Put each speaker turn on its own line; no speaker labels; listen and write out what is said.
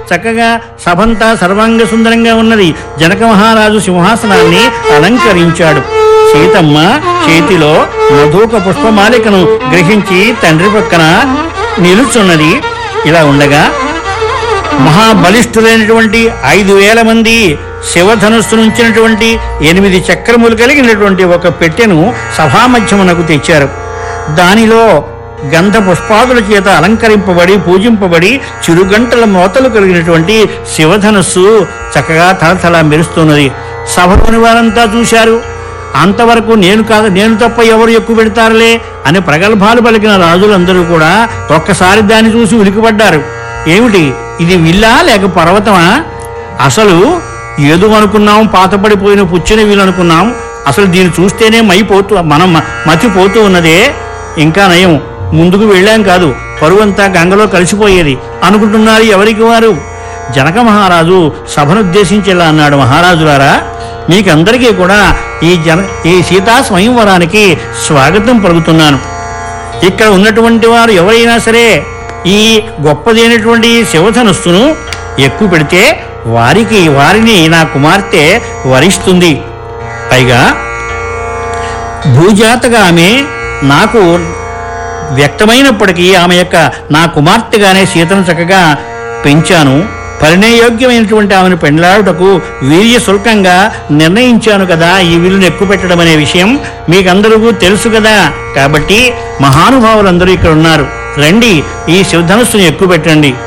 చక్కగా సభంతా సర్వాంగ సుందరంగా ఉన్నది జనక మహారాజు సింహాసనాన్ని అలంకరించాడు సీతమ్మ చేతిలో మధుక పుష్పమాలికను గ్రహించి తండ్రి పక్కన నిలుచున్నది ఇలా ఉండగా మహాబలిష్ఠులైనటువంటి ఐదు వేల మంది శివధనుస్సు నుంచినటువంటి ఎనిమిది చక్రములు కలిగినటువంటి ఒక పెట్టెను సభామధ్యమునకు తెచ్చారు దానిలో గంధ పుష్పాదుల చేత అలంకరింపబడి పూజింపబడి చిరుగంటల మోతలు కలిగినటువంటి శివధనుస్సు చక్కగా తలతల మెరుస్తున్నది సభలోని వారంతా చూశారు అంతవరకు నేను కాదు నేను తప్ప ఎవరు ఎక్కువ పెడతారులే అని ప్రగల్భాలు పలికిన రాజులందరూ కూడా ఒక్కసారి దాన్ని చూసి ఉలికిపడ్డారు ఏమిటి ఇది విల్లా లేక పర్వతమా అసలు ఏదో అనుకున్నాం పాతపడిపోయిన పుచ్చిన వీలు అనుకున్నాం అసలు దీన్ని చూస్తేనే మైపోతూ మనం మ- మతిపోతూ ఉన్నదే ఇంకా నయం ముందుకు వెళ్ళాం కాదు పరువంతా గంగలో కలిసిపోయేది అనుకుంటున్నారు ఎవరికి వారు జనక మహారాజు సభనుద్దేశించి ఇలా అన్నాడు మహారాజులారా మీకందరికీ కూడా ఈ జన ఈ సీతా స్వయంవరానికి స్వాగతం పలుకుతున్నాను ఇక్కడ ఉన్నటువంటి వారు ఎవరైనా సరే ఈ గొప్పదైనటువంటి శివధనుస్సును ఎక్కువ పెడితే వారికి వారిని నా కుమార్తె వరిస్తుంది పైగా భూజాతగా ఆమె నాకు వ్యక్తమైనప్పటికీ ఆమె యొక్క నా కుమార్తెగానే సీతను చక్కగా పెంచాను పరిణయయోగ్యమైనటువంటి ఆమెను పెండ్లాడుటకు వీర్య శుల్కంగా నిర్ణయించాను కదా ఈ విల్లును ఎక్కువ పెట్టడం అనే విషయం మీకందరికీ తెలుసు కదా కాబట్టి మహానుభావులందరూ ఇక్కడ ఉన్నారు రండి ఈ శివధనుస్సును ఎక్కువ పెట్టండి